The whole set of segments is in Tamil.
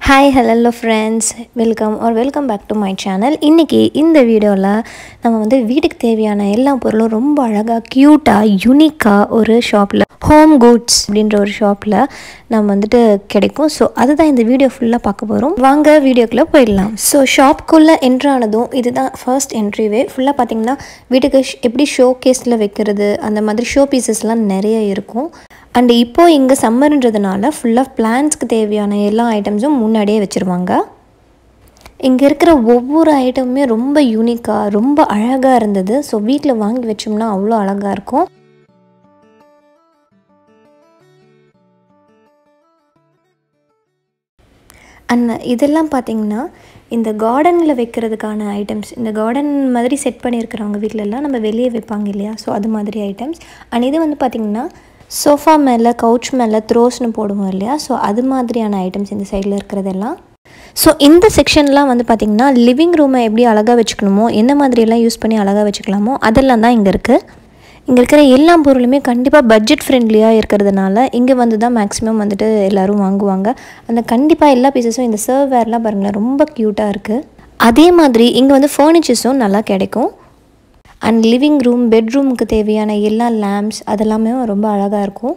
ஹாய் ஹலோ ஃப்ரெண்ட்ஸ் வெல்கம் ஆர் welcome back to my channel இன்றைக்கி இந்த வீடியோவில் நம்ம வந்து வீட்டுக்கு தேவையான எல்லா பொருளும் ரொம்ப அழகாக க்யூட்டாக யூனிக்காக ஒரு ஷாப்பில் ஹோம் குட்ஸ் அப்படின்ற ஒரு ஷாப்பில் நம்ம வந்துட்டு கிடைக்கும் ஸோ அதுதான் இந்த வீடியோ ஃபுல்லாக பார்க்க போகிறோம் வாங்க வீடியோக்குள்ளே போயிடலாம் ஸோ ஷாப்குள்ளே என்ட்ரானதும் இதுதான் ஃபர்ஸ்ட் என்ட்ரிவே ஃபுல்லாக பார்த்தீங்கன்னா வீட்டுக்கு ஷ்- எப்படி ஷோ கேஸில் வைக்கிறது அந்த மாதிரி ஷோ பீசஸ்லாம் நிறைய இருக்கும் அண்ட் இப்போ இங்கே சம்மர்ன்றதுனால ஃபுல்லாக பிளான்ஸ்க்கு தேவையான எல்லா ஐட்டம்ஸும் முன்னாடியே வச்சுருவாங்க இங்கே இருக்கிற ஒவ்வொரு ஐட்டமுமே ரொம்ப யூனிக்காக ரொம்ப அழகாக இருந்தது ஸோ வீட்டில் வாங்கி வச்சோம்னா அவ்வளோ அழகாக இருக்கும் அண்ட் இதெல்லாம் பார்த்தீங்கன்னா இந்த கார்டனில் வைக்கிறதுக்கான ஐட்டம்ஸ் இந்த கார்டன் மாதிரி செட் பண்ணியிருக்கிறவங்க வீட்டிலலாம் நம்ம வெளியே வைப்பாங்க இல்லையா ஸோ அது மாதிரி ஐட்டம்ஸ் அண்ட் இது வந்து பார்த்திங்கன்னா சோஃபா மேலே கவுச் மேலே த்ரோஸ்னு போடுவோம் இல்லையா ஸோ அது மாதிரியான ஐட்டம்ஸ் இந்த சைடில் இருக்கிறதெல்லாம் ஸோ இந்த செக்ஷன்லாம் வந்து பார்த்திங்கன்னா லிவிங் ரூமை எப்படி அழகாக வச்சுக்கணுமோ என்ன மாதிரியெல்லாம் யூஸ் பண்ணி அழகாக வச்சுக்கலாமோ அதெல்லாம் தான் இங்கே இருக்குது இங்கே இருக்கிற எல்லா பொருளுமே கண்டிப்பாக பட்ஜெட் ஃப்ரெண்ட்லியாக இருக்கிறதுனால இங்கே வந்து தான் மேக்ஸிமம் வந்துட்டு எல்லோரும் வாங்குவாங்க அந்த கண்டிப்பாக எல்லா பீசஸும் இந்த சர்வ் வேர்லாம் பாருங்களேன் ரொம்ப க்யூட்டாக இருக்குது அதே மாதிரி இங்கே வந்து ஃபர்னிச்சர்ஸும் நல்லா கிடைக்கும் அண்ட் லிவிங் ரூம் பெட்ரூமுக்கு தேவையான எல்லா லேம்ப்ஸ் அதெல்லாமே ரொம்ப அழகாக இருக்கும்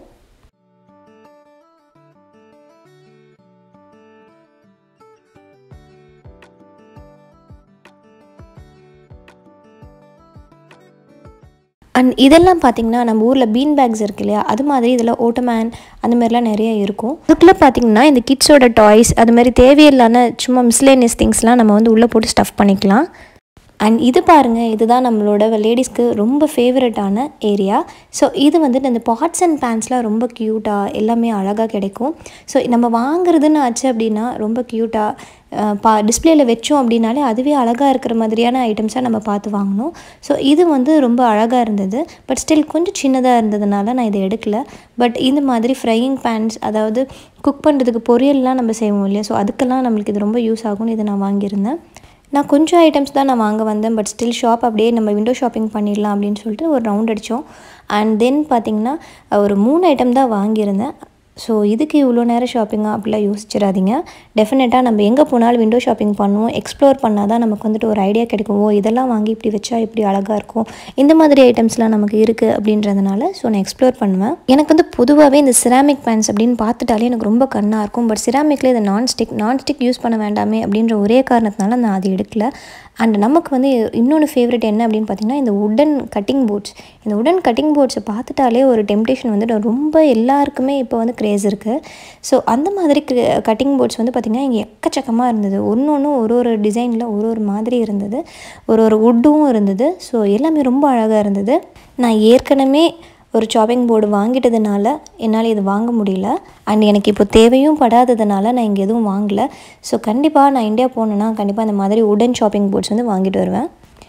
அண்ட் இதெல்லாம் பார்த்தீங்கன்னா நம்ம ஊரில் பீன் பேக்ஸ் இருக்கு இல்லையா அது மாதிரி இதில் ஓட்டமேன் அந்த மாதிரிலாம் நிறைய இருக்கும் அதுக்குள்ளே பார்த்தீங்கன்னா இந்த கிட்ஸோட டாய்ஸ் அது மாதிரி தேவையில்லாத சும்மா மிஸ்லேனியஸ் திங்ஸ்லாம் நம்ம வந்து உள்ளே போட்டு ஸ்டஃப் பண்ணிக்கலாம் அண்ட் இது பாருங்கள் இதுதான் நம்மளோட லேடிஸ்க்கு ரொம்ப ஃபேவரட்டான ஏரியா ஸோ இது வந்துட்டு இந்த பாட்ஸ் அண்ட் பேண்ட்ஸ்லாம் ரொம்ப க்யூட்டாக எல்லாமே அழகாக கிடைக்கும் ஸோ நம்ம வாங்குறதுன்னு ஆச்சு அப்படின்னா ரொம்ப க்யூட்டாக பா டிஸ்பிளேயில் வச்சோம் அப்படின்னாலே அதுவே அழகாக இருக்கிற மாதிரியான ஐட்டம்ஸாக நம்ம பார்த்து வாங்கணும் ஸோ இது வந்து ரொம்ப அழகாக இருந்தது பட் ஸ்டில் கொஞ்சம் சின்னதாக இருந்ததுனால நான் இதை எடுக்கல பட் இந்த மாதிரி ஃப்ரையிங் பேன்ஸ் அதாவது குக் பண்ணுறதுக்கு பொரியல்லாம் நம்ம செய்வோம் இல்லையா ஸோ அதுக்கெல்லாம் நம்மளுக்கு இது ரொம்ப யூஸ் ஆகும்னு இதை நான் வாங்கியிருந்தேன் நான் கொஞ்சம் ஐட்டம்ஸ் தான் நான் வாங்க வந்தேன் பட் ஸ்டில் ஷாப் அப்படியே நம்ம விண்டோ ஷாப்பிங் பண்ணிடலாம் அப்படின்னு சொல்லிட்டு ஒரு ரவுண்ட் அடித்தோம் அண்ட் தென் பார்த்திங்கன்னா ஒரு மூணு ஐட்டம் தான் வாங்கியிருந்தேன் ஸோ இதுக்கு இவ்வளோ நேரம் ஷாப்பிங்காக அப்படிலாம் யோசிச்சிடாதீங்க டெஃபினட்டாக நம்ம எங்கே போனாலும் விண்டோ ஷாப்பிங் பண்ணுவோம் எக்ஸ்ப்ளோர் பண்ணால் தான் நமக்கு வந்துட்டு ஒரு ஐடியா கிடைக்கும் ஓ இதெல்லாம் வாங்கி இப்படி வச்சா இப்படி அழகாக இருக்கும் இந்த மாதிரி ஐட்டம்ஸ்லாம் நமக்கு இருக்குது அப்படின்றதுனால ஸோ நான் எக்ஸ்ப்ளோர் பண்ணுவேன் எனக்கு வந்து பொதுவாகவே இந்த சிராமிக் பேன்ஸ் அப்படின்னு பார்த்துட்டாலே எனக்கு ரொம்ப கண்ணாக இருக்கும் பட் சிராமிக்கில் இது நான்ஸ்டிக் நான்ஸ்டிக் யூஸ் பண்ண வேண்டாமே அப்படின்ற ஒரே காரணத்தினால நான் அது எடுக்கல அண்ட் நமக்கு வந்து இன்னொன்று ஃபேவரட் என்ன அப்படின்னு பார்த்தீங்கன்னா இந்த உடன் கட்டிங் போர்ட்ஸ் இந்த உடன் கட்டிங் போர்ட்ஸை பார்த்துட்டாலே ஒரு டெம்டேஷன் வந்துட்டு ரொம்ப எல்லாருக்குமே இப்போ வந்து க்ரேஸ் இருக்குது ஸோ அந்த மாதிரி கட்டிங் போர்ட்ஸ் வந்து பார்த்திங்கன்னா இங்கே எக்கச்சக்கமாக இருந்தது ஒன்று ஒன்று ஒரு ஒரு டிசைனில் ஒரு ஒரு மாதிரி இருந்தது ஒரு ஒரு உட்டும் இருந்தது ஸோ எல்லாமே ரொம்ப அழகாக இருந்தது நான் ஏற்கனவே ஒரு சாப்பிங் போர்டு வாங்கிட்டதுனால என்னால் இது வாங்க முடியல அண்ட் எனக்கு இப்போ தேவையும் படாததுனால நான் இங்கே எதுவும் வாங்கலை ஸோ கண்டிப்பாக நான் இந்தியா போனேன்னா கண்டிப்பாக இந்த மாதிரி உடன் ஷாப்பிங் போர்ட்ஸ் வந்து வாங்கிட்டு வருவேன்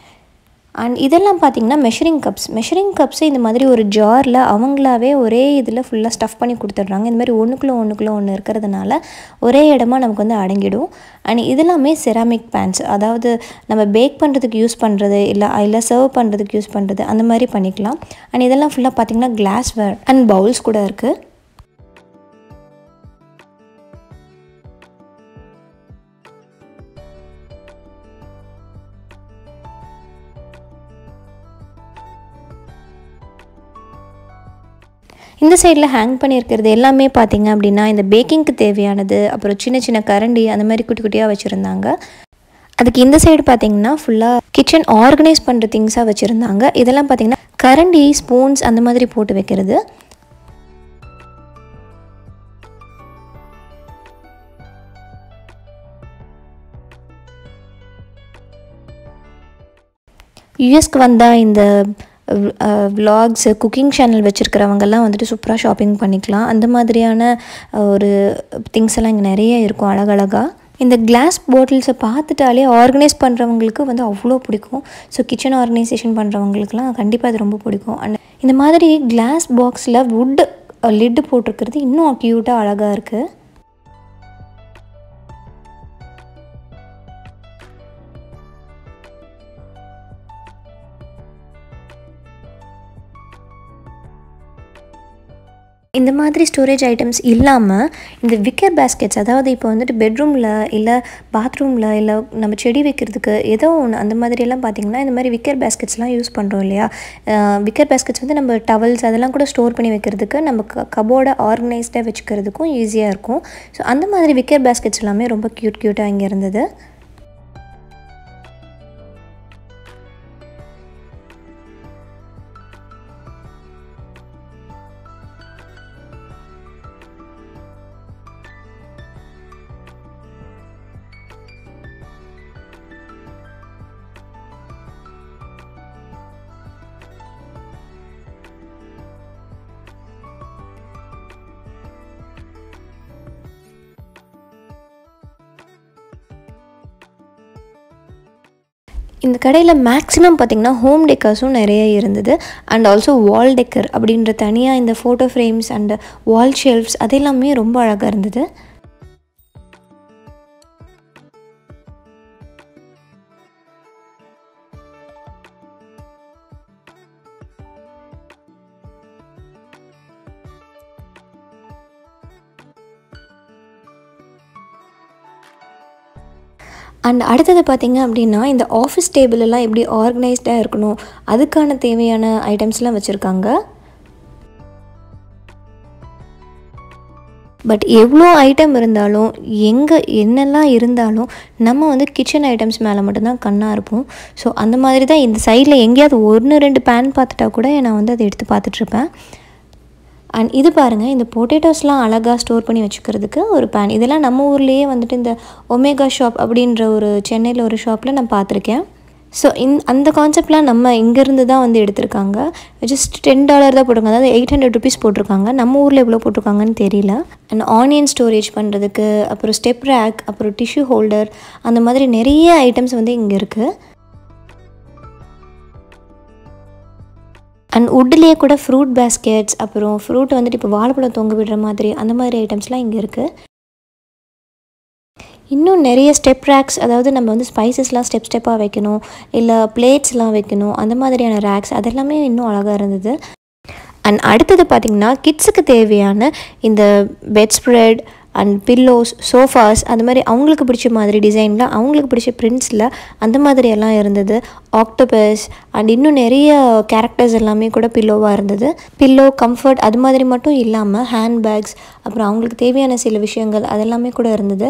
அண்ட் இதெல்லாம் பார்த்தீங்கன்னா மெஷரிங் கப்ஸ் மெஷரிங் கப்ஸை இந்த மாதிரி ஒரு ஜாரில் அவங்களாவே ஒரே இதில் ஃபுல்லாக ஸ்டஃப் பண்ணி கொடுத்துட்றாங்க இந்த மாதிரி ஒன்றுக்குள்ளே ஒன்றுக்குள்ளே ஒன்று இருக்கிறதுனால ஒரே இடமா நமக்கு வந்து அடங்கிடும் அண்ட் இதெல்லாமே செராமிக் பேன்ஸ் அதாவது நம்ம பேக் பண்ணுறதுக்கு யூஸ் பண்ணுறது இல்லை இல்லை சர்வ் பண்ணுறதுக்கு யூஸ் பண்ணுறது அந்த மாதிரி பண்ணிக்கலாம் அண்ட் இதெல்லாம் ஃபுல்லாக பார்த்தீங்கன்னா கிளாஸ்வேர் அண்ட் பவுல்ஸ் கூட இருக்குது இந்த சைடில் ஹேங் பண்ணியிருக்கிறது எல்லாமே பார்த்தீங்க அப்படின்னா இந்த பேக்கிங்க்கு தேவையானது அப்புறம் சின்ன சின்ன கரண்டி அந்த மாதிரி குட்டி குட்டியாக வச்சுருந்தாங்க அதுக்கு இந்த சைடு பார்த்தீங்கன்னா ஃபுல்லாக கிச்சன் ஆர்கனைஸ் பண்ணுற திங்ஸாக வச்சுருந்தாங்க இதெல்லாம் பார்த்தீங்கன்னா கரண்டி ஸ்பூன்ஸ் அந்த மாதிரி போட்டு வைக்கிறது யூஎஸ்க்கு வந்தால் இந்த விலாக்ஸு குக்கிங் சேனல் வச்சுருக்கிறவங்கெல்லாம் வந்துட்டு சூப்பராக ஷாப்பிங் பண்ணிக்கலாம் அந்த மாதிரியான அஹ், ஒரு திங்ஸ் எல்லாம் இங்கே நிறைய இருக்கும் அழகழகாக இந்த கிளாஸ் பாட்டில்ஸை பார்த்துட்டாலே ஆர்கனைஸ் பண்ணுறவங்களுக்கு வந்து அவ்வளோ பிடிக்கும் ஸோ கிச்சன் ஆர்கனைசேஷன் பண்ணுறவங்களுக்குலாம் கண்டிப்பாக இது ரொம்ப பிடிக்கும் அண்ட் இந்த மாதிரி கிளாஸ் பாக்ஸில் வுட் லிட்டு போட்டிருக்கிறது இன்னும் க்யூட்டாக அழகாக இருக்குது இந்த மாதிரி ஸ்டோரேஜ் ஐட்டம்ஸ் இல்லாமல் இந்த விக்கர் பேஸ்கெட்ஸ் அதாவது இப்போ வந்துட்டு பெட்ரூமில் இல்லை பாத்ரூமில் இல்லை நம்ம செடி வைக்கிறதுக்கு ஏதோ ஒன்று அந்த மாதிரியெல்லாம் பார்த்திங்கன்னா இந்த மாதிரி விக்கர் பேஸ்கெட்ஸ்லாம் யூஸ் பண்ணுறோம் இல்லையா விக்கர் பேஸ்கெட்ஸ் வந்து நம்ம டவல்ஸ் அதெல்லாம் கூட ஸ்டோர் பண்ணி வைக்கிறதுக்கு நம்ம க கபோர்டை ஆர்கனைஸ்டாக வச்சுக்கிறதுக்கும் ஈஸியாக இருக்கும் ஸோ அந்த மாதிரி விக்கர் பேஸ்கெட்ஸ் எல்லாமே ரொம்ப க்யூட் க்யூட்டாக இங்கே இருந்தது இந்த கடையில் மேக்ஸிமம் பார்த்திங்கன்னா ஹோம் டெக்கர்ஸும் நிறைய இருந்தது அண்ட் ஆல்சோ வால் டெக்கர் அப்படின்ற தனியாக இந்த photo frames and wall shelves அது எல்லாமே ரொம்ப அழகாக இருந்தது அண்ட் அடுத்தது பார்த்திங்க அப்படின்னா இந்த ஆஃபீஸ் டேபிளெல்லாம் எப்படி ஆர்கனைஸ்டாக இருக்கணும் அதுக்கான தேவையான ஐட்டம்ஸ்லாம் வச்சுருக்காங்க பட் எவ்வளோ ஐட்டம் இருந்தாலும் எங்கே என்னெல்லாம் இருந்தாலும் நம்ம வந்து கிச்சன் ஐட்டம்ஸ் மேலே மட்டும்தான் கண்ணாக இருப்போம் ஸோ அந்த மாதிரி தான் இந்த சைடில் எங்கேயாவது ஒன்று ரெண்டு பேன் பார்த்துட்டா கூட நான் வந்து அதை எடுத்து பார்த்துட்ருப்பேன் அண்ட் இது பாருங்கள் இந்த பொட்டேட்டோஸ்லாம் அழகாக ஸ்டோர் பண்ணி வச்சுக்கிறதுக்கு ஒரு பேன் இதெல்லாம் நம்ம ஊர்லேயே வந்துட்டு இந்த ஒமேகா ஷாப் அப்படின்ற ஒரு சென்னையில் ஒரு ஷாப்பில் நான் பார்த்துருக்கேன் ஸோ இந் அந்த கான்செப்ட்லாம் நம்ம இங்கேருந்து தான் வந்து எடுத்திருக்காங்க ஜஸ்ட் டென் டாலர் தான் போட்டிருக்காங்க அதாவது எயிட் ஹண்ட்ரட் ருபீஸ் போட்டிருக்காங்க நம்ம ஊரில் எவ்வளோ போட்டிருக்காங்கன்னு தெரியல அண்ட் ஆனியன் ஸ்டோரேஜ் பண்ணுறதுக்கு அப்புறம் ஸ்டெப் ரேக் அப்புறம் டிஷ்யூ ஹோல்டர் அந்த மாதிரி நிறைய ஐட்டம்ஸ் வந்து இங்கே இருக்குது அண்ட் உட்லேயே கூட ஃப்ரூட் பேஸ்கெட்ஸ் அப்புறம் ஃப்ரூட் வந்துட்டு இப்போ வாழைப்பழம் தொங்க விடுற மாதிரி அந்த மாதிரி ஐட்டம்ஸ்லாம் இங்கே இருக்குது இன்னும் நிறைய ஸ்டெப் ரேக்ஸ் அதாவது நம்ம வந்து ஸ்பைசஸ்லாம் ஸ்டெப் ஸ்டெப்பாக வைக்கணும் இல்லை பிளேட்ஸ்லாம் வைக்கணும் அந்த மாதிரியான ரேக்ஸ் அதெல்லாமே இன்னும் அழகாக இருந்தது அண்ட் அடுத்தது பார்த்திங்கன்னா கிட்ஸுக்கு தேவையான இந்த bed spread and pillows sofas அந்த மாதிரி அவங்களுக்கு பிடிச்ச மாதிரி டிசைனில் அவங்களுக்கு பிடிச்ச பிரிண்ட்ஸில் அந்த மாதிரி எல்லாம் இருந்தது ஆக்டோபஸ் அண்ட் இன்னும் நிறைய கேரக்டர்ஸ் எல்லாமே கூட பில்லோவாக இருந்தது பில்லோ கம்ஃபர்ட் அது மாதிரி மட்டும் இல்லாமல் ஹேண்ட் பேக்ஸ் அப்புறம் அவங்களுக்கு தேவையான சில விஷயங்கள் அதெல்லாமே கூட இருந்தது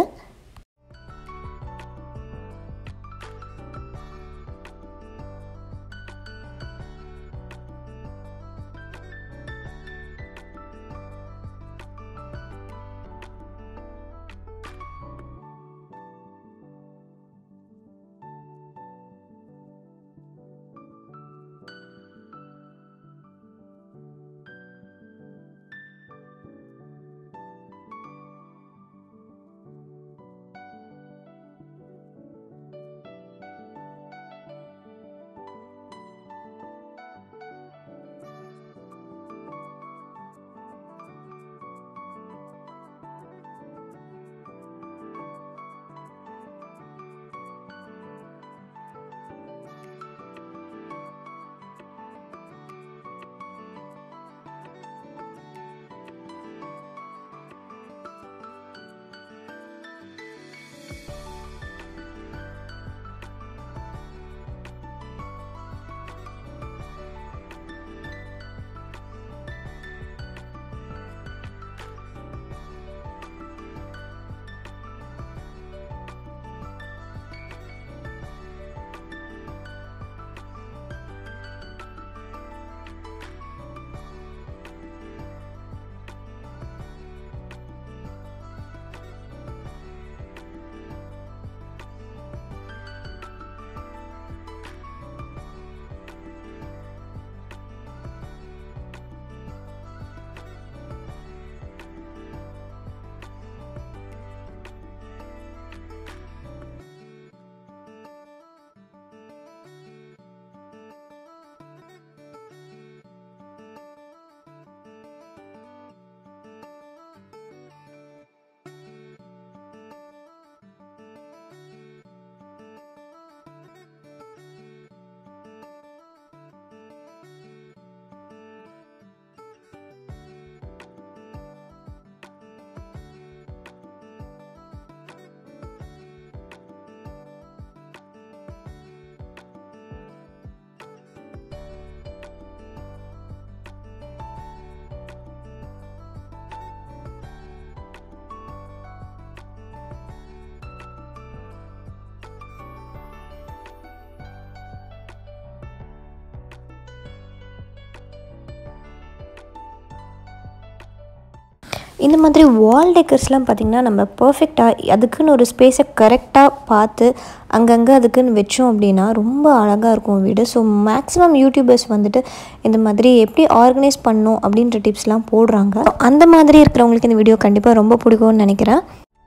இந்த மாதிரி வால் டெக்கர்ஸ்லாம் பார்த்திங்கன்னா நம்ம பர்ஃபெக்டாக அதுக்குன்னு ஒரு ஸ்பேஸை கரெக்டாக பார்த்து அங்கங்கே அதுக்குன்னு வச்சோம் அப்படின்னா ரொம்ப அழகாக இருக்கும் வீடு ஸோ மேக்ஸிமம் யூடியூபர்ஸ் வந்துட்டு இந்த மாதிரி எப்படி ஆர்கனைஸ் பண்ணணும் அப்படின்ற டிப்ஸ்லாம் போடுறாங்க அந்த மாதிரி இருக்கிறவங்களுக்கு இந்த வீடியோ கண்டிப்பாக ரொம்ப பிடிக்கும்னு நினைக்கிறேன்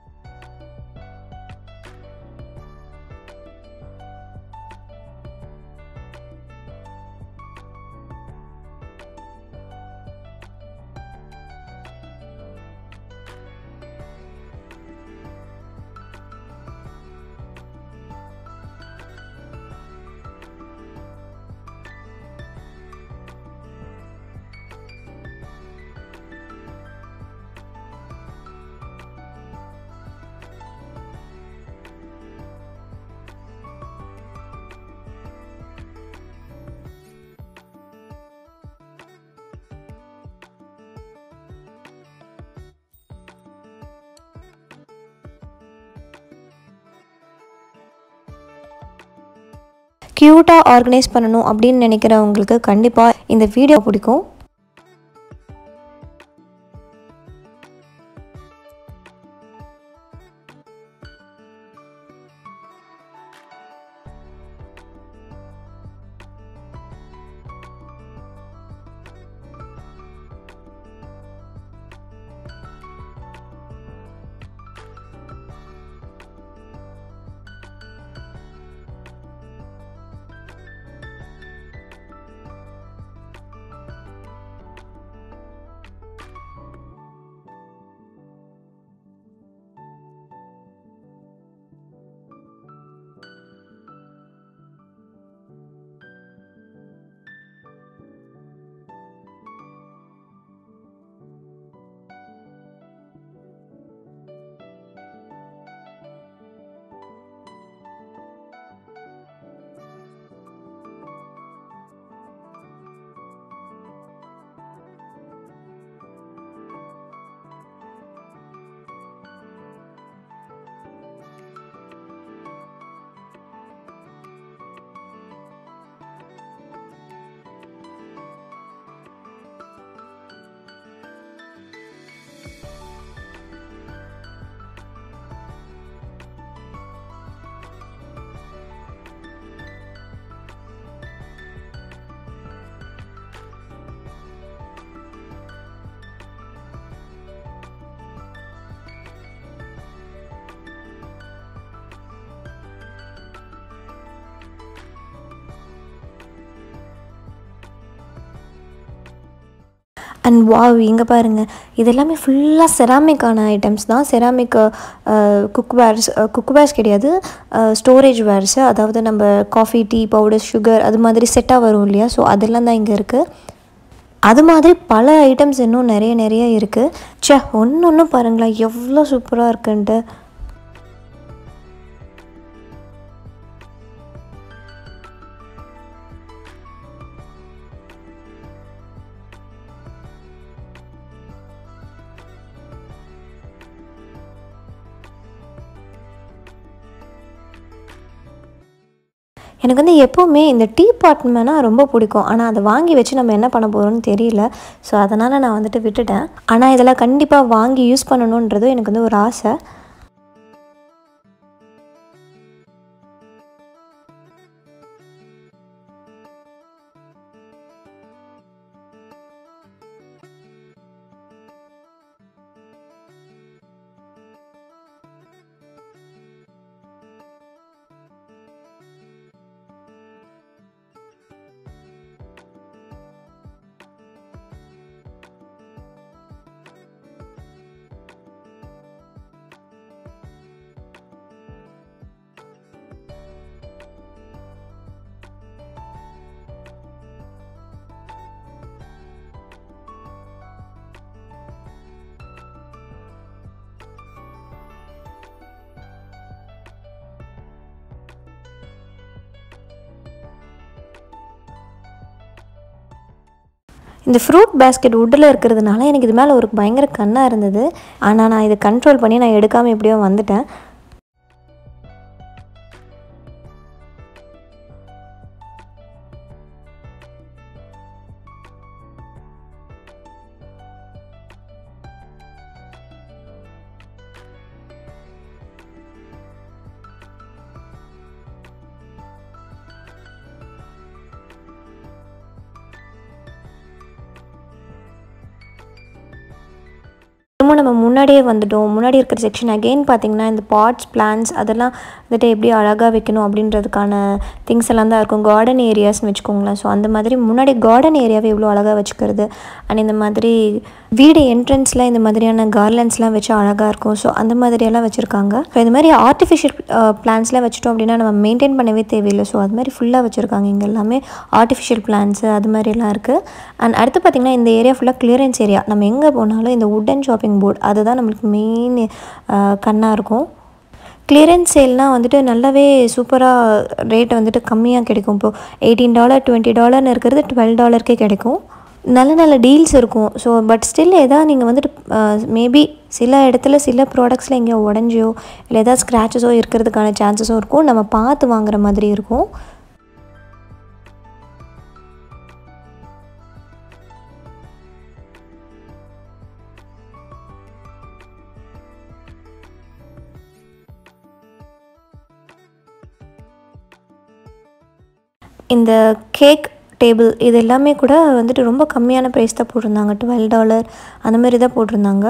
க்யூட்டாக ஆர்கனைஸ் பண்ணணும் அப்படின்னு நினைக்கிறவங்களுக்கு கண்டிப்பாக இந்த வீடியோ பிடிக்கும் அண்ட் வாவ் இங்கே பாருங்கள் இது எல்லாமே ஃபுல்லாக செராமிக்கான ஐட்டம்ஸ் தான் செராமிக் குக்வேர்ஸ் குக்வேர்ஸ் கிடையாது ஸ்டோரேஜ் வேர்ஸு அதாவது நம்ம காஃபி டீ பவுடர் சுகர் அது மாதிரி செட்டாக வரும் இல்லையா ஸோ அதெல்லாம் தான் இங்கே இருக்குது அது மாதிரி பல ஐட்டம்ஸ் இன்னும் நிறைய நிறைய இருக்குது ச்சே ஒன்று ஒன்று பாருங்களேன் எவ்வளோ சூப்பராக இருக்குன்ட்டு எனக்கு வந்து எப்போவுமே இந்த டீ பாட்மேனா ரொம்ப பிடிக்கும் ஆனால் அதை வாங்கி வச்சு நம்ம என்ன பண்ண போகிறோம்னு தெரியல ஸோ அதனால் நான் வந்துட்டு விட்டுட்டேன் ஆனால் இதெல்லாம் கண்டிப்பாக வாங்கி யூஸ் பண்ணணுன்றதும் எனக்கு வந்து ஒரு ஆசை இந்த ஃப்ரூட் பேஸ்கெட் வுட்டில் இருக்கிறதுனால எனக்கு இது மேலே ஒரு பயங்கர கண்ணாக இருந்தது ஆனால் நான் இதை கண்ட்ரோல் பண்ணி நான் எடுக்காமல் எப்படியோ வந்துட்டேன் திரும்ப நம்ம முன்னாடியே வந்துட்டோம் முன்னாடி இருக்கிற செக்ஷன் அகெயின் பார்த்தீங்கன்னா இந்த பாட்ஸ் பிளான்ஸ் அதெல்லாம் வந்துட்டு எப்படி அழகாக வைக்கணும் அப்படின்றதுக்கான திங்ஸ் எல்லாம் தான் இருக்கும் கார்டன் ஏரியாஸ்னு வச்சுக்கோங்களேன் ஸோ அந்த மாதிரி முன்னாடி கார்டன் ஏரியாவை எவ்வளோ அழகாக வச்சுக்கிறது அண்ட் இந்த மாதிரி வீடு என்ட்ரன்ஸில் இந்த மாதிரியான கார்லண்ட்ஸ்லாம் வச்சு அழகாக இருக்கும் ஸோ அந்த மாதிரியெல்லாம் வச்சுருக்காங்க ஸோ இந்த மாதிரி ஆர்டிஃபிஷியல் பிளான்ஸ்லாம் வச்சுட்டோம் அப்படின்னா நம்ம மெயின்டைன் பண்ணவே தேவையில்லை ஸோ அது மாதிரி ஃபுல்லாக வச்சுருக்காங்க இங்கே எல்லாமே ஆர்டிஃபிஷியல் பிளான்ஸு அது மாதிரிலாம் இருக்குது அண்ட் அடுத்து பார்த்திங்கன்னா இந்த ஏரியா ஃபுல்லாக கிளியரன்ஸ் ஏரியா நம்ம எங்கே போனாலும் இந்த உட்டன் ஷாப்பிங் போர்டு அதுதான் நம்மளுக்கு மெயின் கண்ணாக இருக்கும் கிளியரன்ஸ் சேல்னால் வந்துட்டு நல்லாவே சூப்பராக ரேட் வந்துட்டு கம்மியாக கிடைக்கும் இப்போது எயிட்டீன் டாலர் டுவெண்ட்டி டாலர்னு இருக்கிறது டுவெல் டாலருக்கே கிடைக்கும் நல்ல நல்ல டீல்ஸ் இருக்கும் ஸோ பட் ஸ்டில் எதாவது நீங்கள் வந்துட்டு மேபி சில இடத்துல சில ப்ராடக்ட்ஸில் எங்கேயோ உடஞ்சியோ இல்லை ஏதாவது ஸ்க்ராச்சஸோ இருக்கிறதுக்கான சான்சஸும் இருக்கும் நம்ம பார்த்து வாங்குற மாதிரி இருக்கும் இந்த கேக் டேபிள் இது எல்லாமே கூட வந்துட்டு ரொம்ப கம்மியான ப்ரைஸ் தான் போட்டிருந்தாங்க டுவெல் டாலர் அந்த மாதிரி தான் போட்டிருந்தாங்க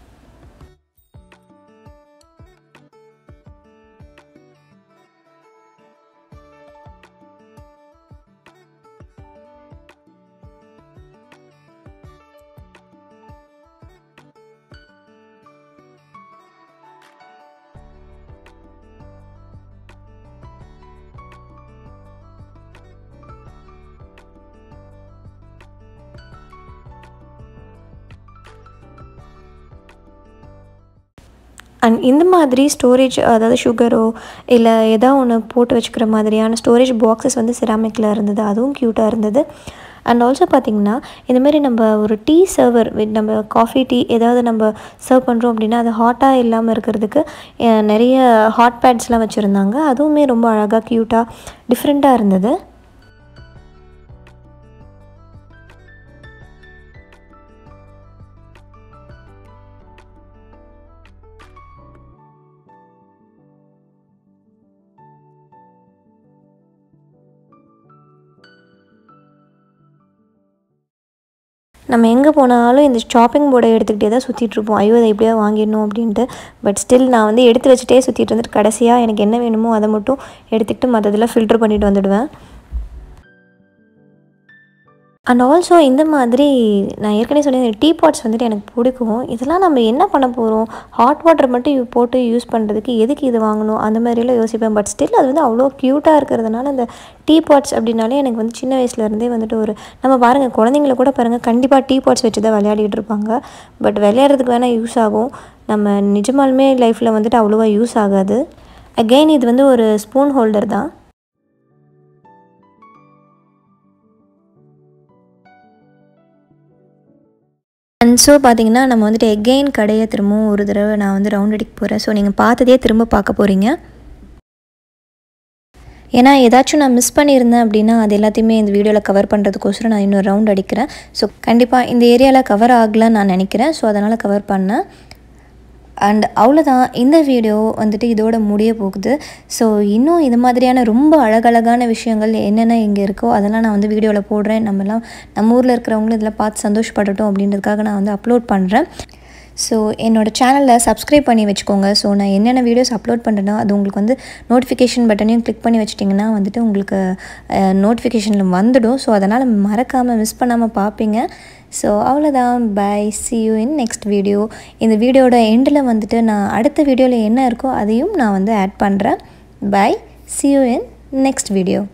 அண்ட் இந்த மாதிரி ஸ்டோரேஜ் அதாவது சுகரோ இல்லை ஏதோ ஒன்று போட்டு வச்சுக்கிற மாதிரியான ஸ்டோரேஜ் பாக்ஸஸ் வந்து சிராமிக்கில் இருந்தது அதுவும் க்யூட்டாக இருந்தது அண்ட் ஆல்சோ பார்த்திங்கன்னா இந்தமாரி நம்ம ஒரு டீ சர்வர் நம்ம காஃபி டீ ஏதாவது நம்ம சர்வ் பண்ணுறோம் அப்படின்னா அது ஹாட்டாக இல்லாமல் இருக்கிறதுக்கு நிறைய ஹாட் பேட்ஸ்லாம் வச்சுருந்தாங்க அதுவுமே ரொம்ப அழகாக க்யூட்டாக டிஃப்ரெண்ட்டாக இருந்தது நம்ம எங்கே போனாலும் இந்த ஷாப்பிங் போர்டை எடுத்துக்கிட்டே தான் சுற்றிட்டு இருப்போம் ஐயோ அதை எப்படியாவது வாங்கிடணும் அப்படின்ட்டு பட் ஸ்டில் நான் வந்து எடுத்து வச்சுட்டே சுற்றிட்டு இருந்துட்டு கடைசியாக எனக்கு என்ன வேணுமோ அதை மட்டும் எடுத்துக்கிட்டு மற்றதெல்லாம் ஃபில்டர் பண்ணிட்டு வந்துடுவேன் அண்ட் ஆல்சோ இந்த மாதிரி நான் ஏற்கனவே சொன்னேன் டீ பாட்ஸ் வந்துட்டு எனக்கு பிடிக்கும் இதெல்லாம் நம்ம என்ன பண்ண போகிறோம் ஹாட் வாட்டர் மட்டும் யூ- போட்டு யூஸ் பண்ணுறதுக்கு எதுக்கு இது வாங்கணும் அந்த மாதிரிலாம் யோசிப்பேன் பட் ஸ்டில் அது வந்து அவ்வளோ க்யூட்டாக இருக்கிறதுனால அந்த டீ பாட்ஸ் அப்படின்னாலே எனக்கு வந்து சின்ன வயசுலேருந்தே வந்துட்டு ஒரு நம்ம பாருங்கள் குழந்தைங்கள கூட பாருங்கள் கண்டிப்பாக டீ பாட்ஸ் வச்சு தான் விளையாடிட்டு இருப்பாங்க பட் விளையாடுறதுக்கு வேணால் யூஸ் ஆகும் நம்ம நிஜமாலுமே லைஃப்பில் வந்துட்டு அவ்வளோவா யூஸ் ஆகாது அகெயின் இது வந்து ஒரு ஸ்பூன் ஹோல்டர் தான் அண்ட் ஸோ பார்த்தீங்கன்னா நம்ம வந்துட்டு எகெயின் கடையை திரும்பவும் ஒரு தடவை நான் வந்து ரவுண்ட் அடிக்க போகிறேன் ஸோ நீங்கள் பார்த்ததே திரும்ப பார்க்க போகிறீங்க ஏன்னா ஏதாச்சும் நான் மிஸ் பண்ணியிருந்தேன் அப்படின்னா அது எல்லாத்தையுமே இந்த வீடியோவில் கவர் பண்ணுறதுக்கோசரம் நான் இன்னொரு ரவுண்ட் அடிக்கிறேன் ஸோ கண்டிப்பாக இந்த ஏரியாவில் கவர் ஆகலான்னு நான் நினைக்கிறேன் ஸோ அதனால் கவர் பண்ணேன் அண்ட் அவ்வளோதான் இந்த வீடியோ வந்துட்டு இதோட முடிய போகுது ஸோ இன்னும் இது மாதிரியான ரொம்ப அழகழகான விஷயங்கள் என்னென்ன இங்கே இருக்கோ அதெல்லாம் நான் வந்து வீடியோவில் போடுறேன் நம்மலாம் நம்ம ஊரில் இருக்கிறவங்களும் இதெல்லாம் பார்த்து சந்தோஷப்படட்டும் அப்படின்றதுக்காக நான் வந்து அப்லோட் பண்ணுறேன் ஸோ என்னோடய சேனலில் சப்ஸ்கிரைப் பண்ணி வச்சுக்கோங்க ஸோ நான் என்னென்ன வீடியோஸ் அப்லோட் பண்ணுறேனோ அது உங்களுக்கு வந்து நோட்டிஃபிகேஷன் பட்டனையும் கிளிக் பண்ணி வச்சிட்டிங்கன்னா வந்துட்டு உங்களுக்கு நோட்டிஃபிகேஷனில் வந்துடும் ஸோ அதனால் மறக்காமல் மிஸ் பண்ணாமல் பார்ப்பீங்க ஸோ அவ்வளோதான் bye see you in next video இந்த வீடியோட எண்டில் வந்துட்டு நான் அடுத்த வீடியோவில் என்ன இருக்கோ அதையும் நான் வந்து ஆட் பண்ணுறேன் bye see you in next video